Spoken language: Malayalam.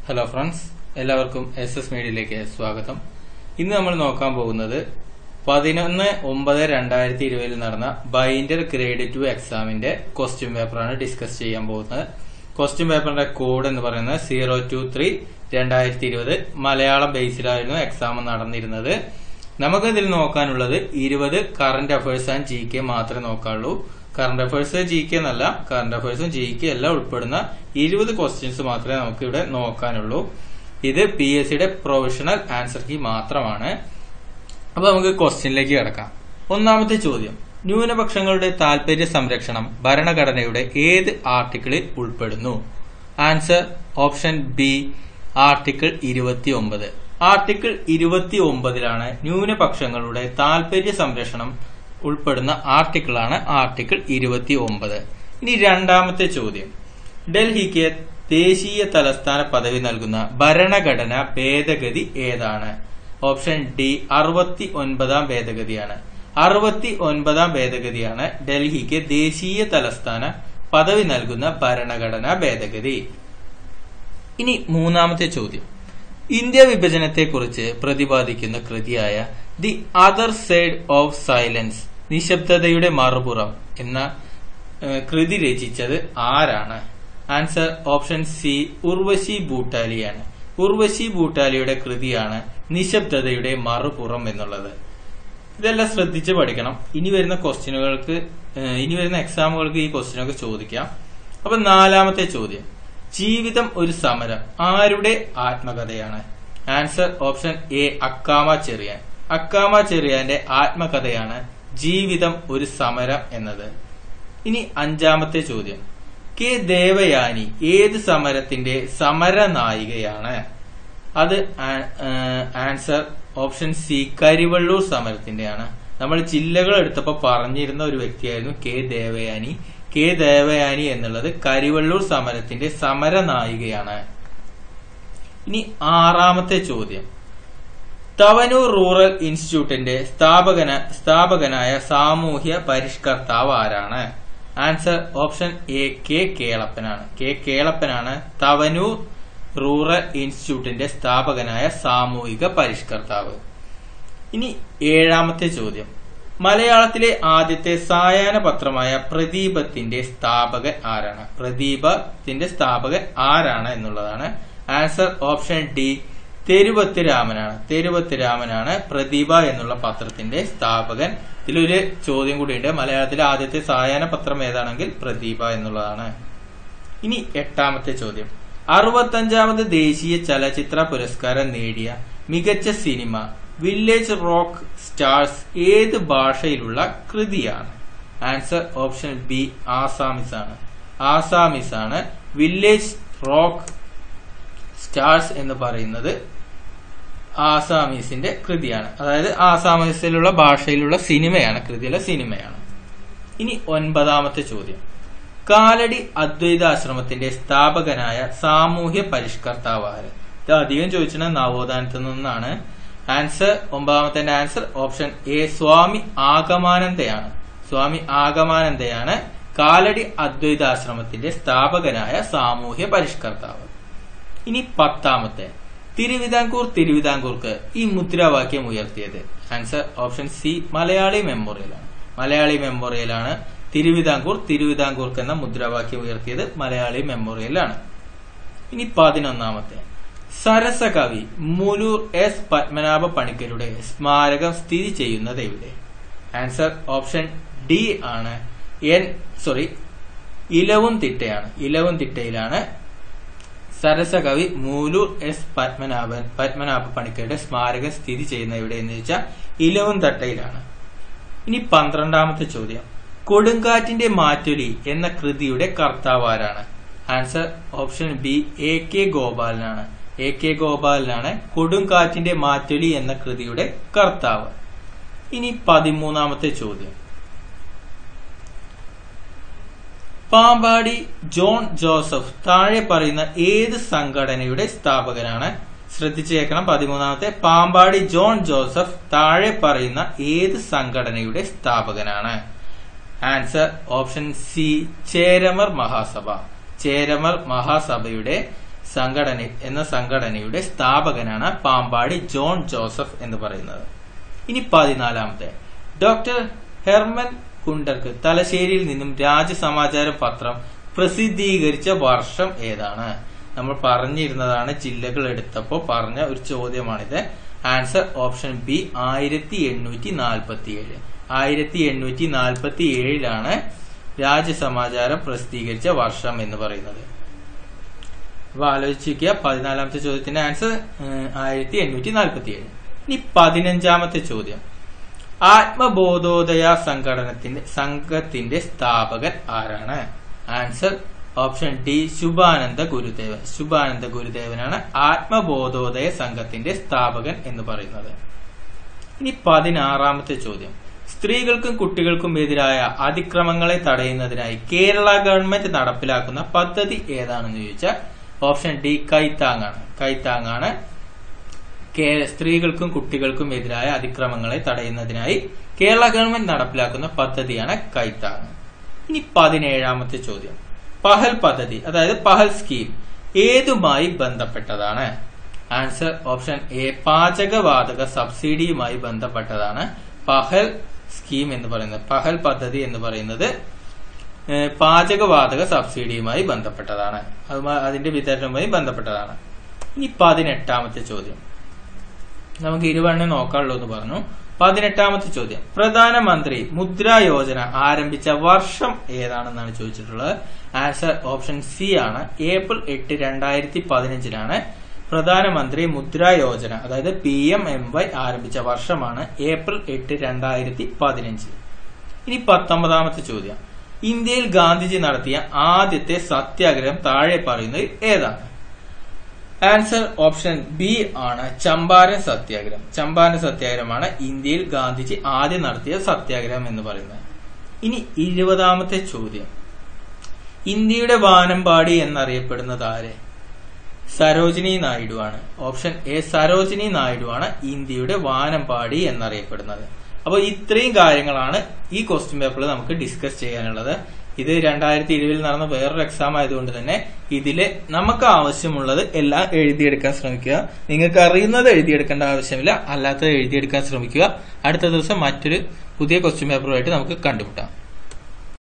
ഹലോ ഫ്രണ്ട്സ് എല്ലാവർക്കും എസ് എസ് മീഡിയയിലേക്ക് സ്വാഗതം ഇന്ന് നമ്മൾ നോക്കാൻ പോകുന്നത് പതിനൊന്ന് ഒമ്പത് രണ്ടായിരത്തി ഇരുപതിൽ നടന്ന ബൈൻഡർ ഗ്രേഡ് ടു എക്സാമിന്റെ ക്വസ്റ്റ്യൻ പേപ്പറാണ് ഡിസ്കസ് ചെയ്യാൻ പോകുന്നത് ക്വസ്റ്റ്യൻ പേപ്പറിന്റെ കോഡ് എന്ന് പറയുന്നത് സീറോ ടു ത്രീ രണ്ടായിരത്തി ഇരുപത് മലയാളം ബേസിലായിരുന്നു എക്സാം നടന്നിരുന്നത് നമുക്ക് ഇതിൽ നോക്കാനുള്ളത് ഇരുപത് current affairs and G K മാത്രമേ നോക്കാനുള്ളൂ കറന്റ് അഫയേഴ്സ് ജി കെ എന്നല്ല കറന്റ് അഫയേഴ്സും ജി കെ എല്ലാം ഉൾപ്പെടുന്ന ഇരുപത് ക്വസ്റ്റ്യൻസ് മാത്രമേ നമുക്ക് ഇവിടെ നോക്കാനുള്ളൂ ഇത് പി എസ് സിയുടെ പ്രൊഫഷണൽ ആൻസർ കീ മാത്രമാണ് അപ്പൊ നമുക്ക് ക്വസ്റ്റ്യനിലേക്ക് കിടക്കാം ഒന്നാമത്തെ ചോദ്യം ന്യൂനപക്ഷങ്ങളുടെ താൽപര്യ സംരക്ഷണം ഭരണഘടനയുടെ ഏത് ആർട്ടിക്കിളിൽ ഉൾപ്പെടുന്നു ആൻസർ ഓപ്ഷൻ ബി ആർട്ടിക്കിൾ ഇരുപത്തി ഒമ്പത് ആർട്ടിക്കിൾ ഇരുപത്തി ഒമ്പതിലാണ് ന്യൂനപക്ഷങ്ങളുടെ താൽപര്യ സംരക്ഷണം ഉൾപ്പെടുന്ന ആർട്ടിക്കിളാണ് ആർട്ടിക്കിൾ ഇരുപത്തി ഒമ്പത് ഇനി രണ്ടാമത്തെ ചോദ്യം ഡൽഹിക്ക് ദേശീയ തലസ്ഥാന പദവി നൽകുന്ന ഭരണഘടന ഭേദഗതി ഏതാണ് ഓപ്ഷൻ ഡി അറുപത്തി ഒൻപതാം ഭേദഗതിയാണ് അറുപത്തി ഒൻപതാം ഭേദഗതിയാണ് ഡൽഹിക്ക് ദേശീയ തലസ്ഥാന പദവി നൽകുന്ന ഭരണഘടനാ ഭേദഗതി ഇനി മൂന്നാമത്തെ ചോദ്യം ഇന്ത്യ വിഭജനത്തെക്കുറിച്ച് പ്രതിപാദിക്കുന്ന കൃതിയായ the other side of silence നിശബ്ദതയുടെ മറുപുറം എന്ന ഏഹ്, കൃതി രചിച്ചത് ആരാണ് ആൻസർ ഓപ്ഷൻ സി ഉർവശി ഭൂട്ടാലിയാണ് ഉർവശി ഭൂട്ടാലിയുടെ കൃതിയാണ് നിശബ്ദതയുടെ മറുപുറം എന്നുള്ളത് ഇതെല്ലാം ശ്രദ്ധിച്ച് പഠിക്കണം ഇനി വരുന്ന ക്വസ്റ്റ്യനുകൾക്ക് ഏഹ്, ഇനി വരുന്ന എക്സാമുകൾക്ക് ഈ ക്വസ്റ്റ്യനൊക്കെ ചോദിക്കാം അപ്പൊ നാലാമത്തെ ചോദ്യം ജീവിതം ഒരു സമരം ആരുടെ ആത്മകഥയാണ് answer option A Akkamma Cherian Akkamma ചെറിയാന്റെ ആത്മകഥയാണ് ജീവിതം ഒരു സമരം എന്നത് ഇനി അഞ്ചാമത്തെ ചോദ്യം കെ ദേവയാനി ഏത് സമരത്തിന്റെ സമരനായികയാണ് അത് ആ- ഏഹ് ആൻസർ ഓപ്ഷൻ സി കരിവള്ളൂർ സമരത്തിന്റെയാണ് നമ്മൾ ജില്ലകൾ എടുത്തപ്പോൾ പറഞ്ഞിരുന്ന ഒരു വ്യക്തിയായിരുന്നു കെ ദേവയാനി കെ ദേവയാനി എന്നുള്ളത് കരിവള്ളൂർ സമരത്തിന്റെ സമരനായികയാണ് ഇനി ആറാമത്തെ ചോദ്യം തവനൂർ റൂറൽ ഇൻസ്റ്റിറ്റ്യൂട്ടിന്റെ സ്ഥാപകന സ്ഥാപകനായ സാമൂഹ്യ പരിഷ്കർത്താവ് ആരാണ് ആൻസർ ഓപ്ഷൻ എ കെ കേളപ്പനാണ് കെ കേളപ്പനാണ് തവനൂർ റൂറൽ ഇൻസ്റ്റിറ്റ്യൂട്ടിന്റെ സ്ഥാപകനായ സാമൂഹിക പരിഷ്കർത്താവ് ഇനി ഏഴാമത്തെ ചോദ്യം മലയാളത്തിലെ ആദ്യത്തെ സായാഹ്ന പത്രമായ പ്രദീപത്തിന്റെ സ്ഥാപകൻ ആരാണ് പ്രദീപത്തിന്റെ സ്ഥാപകൻ ആരാണ് എന്നുള്ളതാണ് ആൻസർ ഓപ്ഷൻ ഡി തെരുവത്ത് രാമനാണ് തെരുവത്ത് രാമനാണ് പ്രദീപ എന്നുള്ള പത്രത്തിന്റെ സ്ഥാപകൻ ഇതിലൊരു ചോദ്യം കൂടിയുണ്ട് മലയാളത്തിലെ ആദ്യത്തെ സായാഹ്ന പത്രം ഏതാണെങ്കിൽ പ്രദീപ എന്നുള്ളതാണ് ഇനി എട്ടാമത്തെ ചോദ്യം അറുപത്തഞ്ചാമത് ദേശീയ ചലച്ചിത്ര പുരസ്കാരം നേടിയ മികച്ച സിനിമ വില്ലേജ് റോക്ക് സ്റ്റാർസ് ഏത് ഭാഷയിലുള്ള കൃതിയാണ് ആൻസർ ഓപ്ഷൻ ബി ആസാമിസ് ആണ് ആസാമിസ് ആണ് വില്ലേജ് റോക്ക് സ്റ്റാർസ് എന്ന് പറയുന്നത് ആസാമീസിന്റെ കൃതിയാണ് അതായത് ആസാമീസിലുള്ള ഭാഷയിലുള്ള സിനിമയാണ് കൃതിയിലെ സിനിമയാണ് ഇനി ഒൻപതാമത്തെ ചോദ്യം കാലടി അദ്വൈതാശ്രമത്തിന്റെ സ്ഥാപകനായ സാമൂഹ്യ പരിഷ്കർത്താവ് ആര് ഇത് അധികം ചോദിച്ചത് നവോത്ഥാനത്തിൽ നിന്നാണ് ആൻസർ ഒമ്പതാമത്തെ ആൻസർ ഓപ്ഷൻ എ സ്വാമി ആഗമാനന്ദയാണ് സ്വാമി ആഗമാനന്ദയാണ് കാലടി അദ്വൈതാശ്രമത്തിന്റെ സ്ഥാപകനായ സാമൂഹ്യ പരിഷ്കർത്താവ് ഇനി പത്താമത്തെ തിരുവിതാംകൂർ തിരുവിതാംകൂർക്ക് ഈ മുദ്രാവാക്യം ഉയർത്തിയത് ആൻസർ ഓപ്ഷൻ സി മലയാളി മെമ്മോറിയലാണ് മലയാളി മെമ്മോറിയലാണ് തിരുവിതാംകൂർ തിരുവിതാംകൂർക്ക് എന്ന മുദ്രാവാക്യം ഉയർത്തിയത് മലയാളി മെമ്മോറിയലാണ് ഇനി പതിനൊന്നാമത്തെ സരസകവി മുലൂർ എസ് പത്മനാഭ പണിക്കരുടെ സ്മാരകം സ്ഥിതി ചെയ്യുന്നത് എവിടെ ആൻസർ ഓപ്ഷൻ ഡി ആണ് എൻ സോറി ഇലവും തിട്ടയാണ് ഇലവും തിട്ടയിലാണ് സരസകവി മൂലൂർ എസ് പത്മനാഭൻ പത്മനാഭ പണിക്കരുടെ സ്മാരകം സ്ഥിതി ചെയ്യുന്ന എവിടെയെന്ന് വെച്ചാൽ ഇലവും തട്ടയിലാണ് ഇനി പന്ത്രണ്ടാമത്തെ ചോദ്യം കൊടുങ്കാറ്റിന്റെ മാറ്റൊലി എന്ന കൃതിയുടെ കർത്താവ് ആരാണ് answer option B A K ഗോപാലനാണ് എ കെ ഗോപാലനാണ് കൊടുങ്കാറ്റിന്റെ മാറ്റൊലി എന്ന കൃതിയുടെ കർത്താവ് ഇനി പതിമൂന്നാമത്തെ ചോദ്യം പാമ്പാടി ജോൺ ജോസഫ് താഴെ പറയുന്ന ഏത് സംഘടനയുടെ സ്ഥാപകനാണ് ശ്രദ്ധിച്ചു കേൾക്കണം പതിമൂന്നാമത്തെ പാമ്പാടി ജോൺ ജോസഫ് താഴെ പറയുന്ന ഏത് സംഘടനയുടെ സ്ഥാപകനാണ് answer option C Cheramar Mahasabha Cheramar മഹാസഭയുടെ സംഘടന എന്ന സംഘടനയുടെ സ്ഥാപകനാണ് പാമ്പാടി ജോൺ ജോസഫ് എന്ന് പറയുന്നത് ഇനി പതിനാലാമത്തെ ഡോക്ടർ ഹെർമൻ കുണ്ടർക്ക് തലശ്ശേരിയിൽ നിന്നും രാജസമാചാരം പത്രം പ്രസിദ്ധീകരിച്ച വർഷം ഏതാണ് നമ്മൾ പറഞ്ഞിരുന്നതാണ് ജില്ലകൾ എടുത്തപ്പോൾ പറഞ്ഞ ഒരു ചോദ്യമാണിത് ആൻസർ ഓപ്ഷൻ ബി ആയിരത്തി എണ്ണൂറ്റി നാൽപ്പത്തി ഏഴ് ആയിരത്തി എണ്ണൂറ്റി നാൽപ്പത്തി ഏഴിലാണ് രാജസമാചാരം പ്രസിദ്ധീകരിച്ച വർഷം എന്ന് പറയുന്നത് അപ്പൊ ആലോചിക്കുക പതിനാലാമത്തെ ചോദ്യത്തിന്റെ ആൻസർ ആയിരത്തി എണ്ണൂറ്റി നാൽപ്പത്തി ഏഴ് ഇനി പതിനഞ്ചാമത്തെ ചോദ്യം ആത്മബോധോദയ സംഘടനത്തിന്റെ സംഘത്തിന്റെ സ്ഥാപകൻ ആരാണ് ആൻസർ ഓപ്ഷൻ ഡി ശുഭാനന്ദ ഗുരുദേവൻ ശുഭാനന്ദ ഗുരുദേവനാണ് ആത്മബോധോദയ സംഘത്തിന്റെ സ്ഥാപകൻ എന്ന് പറയുന്നത് ഇനി പതിനാറാമത്തെ ചോദ്യം സ്ത്രീകൾക്കും കുട്ടികൾക്കും എതിരായ അതിക്രമങ്ങളെ തടയുന്നതിനായി കേരള ഗവൺമെന്റ് നടപ്പിലാക്കുന്ന പദ്ധതി ഏതാണെന്ന് ചോദിച്ചാൽ ഓപ്ഷൻ ഡി കൈത്താങ്ങാണ് കൈത്താങ്ങാണ് സ്ത്രീകൾക്കും കുട്ടികൾക്കും എതിരായ അതിക്രമങ്ങളെ തടയുന്നതിനായി കേരള ഗവൺമെന്റ് നടപ്പിലാക്കുന്ന പദ്ധതിയാണ് കൈത്താങ് ഇനി പതിനേഴാമത്തെ ചോദ്യം പഹൽ പദ്ധതി അതായത് പഹൽ സ്കീം ഏതുമായി ബന്ധപ്പെട്ടതാണ് ആൻസർ ഓപ്ഷൻ എ പാചകവാതക സബ്സിഡിയുമായി ബന്ധപ്പെട്ടതാണ് പഹൽ സ്കീം എന്ന് പറയുന്നത് പഹൽ പദ്ധതി എന്ന് പറയുന്നത് പാചകവാതക സബ്സിഡിയുമായി ബന്ധപ്പെട്ടതാണ് അതിന്റെ വിതരണവുമായി ബന്ധപ്പെട്ടതാണ് ഇനി പതിനെട്ടാമത്തെ ചോദ്യം നമുക്ക് ഇരുവണ്ണം നോക്കാനുള്ളൂ എന്ന് പറഞ്ഞു പതിനെട്ടാമത്തെ ചോദ്യം പ്രധാനമന്ത്രി മുദ്രാ യോജന ആരംഭിച്ച വർഷം ഏതാണെന്നാണ് ചോദിച്ചിട്ടുള്ളത് ആൻസർ ഓപ്ഷൻ സി ആണ് ഏപ്രിൽ എട്ട് രണ്ടായിരത്തി പതിനഞ്ചിലാണ് പ്രധാനമന്ത്രി മുദ്രാ യോജന അതായത് പി എം എം വൈ ആരംഭിച്ച വർഷമാണ് ഏപ്രിൽ എട്ട് രണ്ടായിരത്തി പതിനഞ്ച് ഇനി പത്തൊമ്പതാമത്തെ ചോദ്യം ഇന്ത്യയിൽ ഗാന്ധിജി നടത്തിയ ആദ്യത്തെ സത്യാഗ്രഹം താഴെ പറയുന്നത് ഏതാണ് ആൻസർ ഓപ്ഷൻ ബി ആണ് ചമ്പാരൻ സത്യാഗ്രഹം ചമ്പാരൻ സത്യാഗ്രഹമാണ് ഇന്ത്യയിൽ ഗാന്ധിജി ആദ്യം നടത്തിയ സത്യാഗ്രഹം എന്ന് പറയുന്നത് ഇനി ഇരുപതാമത്തെ ചോദ്യം ഇന്ത്യയുടെ വാനമ്പാടി എന്നറിയപ്പെടുന്നത് ആര് സരോജിനി നായിഡു ആണ് ഓപ്ഷൻ എ സരോജിനി നായിഡു ആണ് ഇന്ത്യയുടെ വാനമ്പാടി എന്നറിയപ്പെടുന്നത് അപ്പോൾ ഇത്രയും കാര്യങ്ങളാണ് ഈ ക്വസ്റ്റ്യൻ പേപ്പറിൽ നമുക്ക് ഡിസ്കസ് ചെയ്യാനുള്ളത് ഇത് രണ്ടായിരത്തി ഇരുപതിൽ നടന്ന വേറൊരു എക്സാം ആയതുകൊണ്ട് തന്നെ ഇതില് നമുക്ക് ആവശ്യമുള്ളത് എല്ലാം എഴുതിയെടുക്കാൻ ശ്രമിക്കുക നിങ്ങൾക്ക് അറിയുന്നത് എഴുതിയെടുക്കേണ്ട ആവശ്യമില്ല അല്ലാത്തത് എഴുതിയെടുക്കാൻ ശ്രമിക്കുക അടുത്ത ദിവസം മറ്റൊരു പുതിയ ക്വസ്റ്റ്യൻ പേപ്പറുമായിട്ട് നമുക്ക് കണ്ടുമുട്ടാം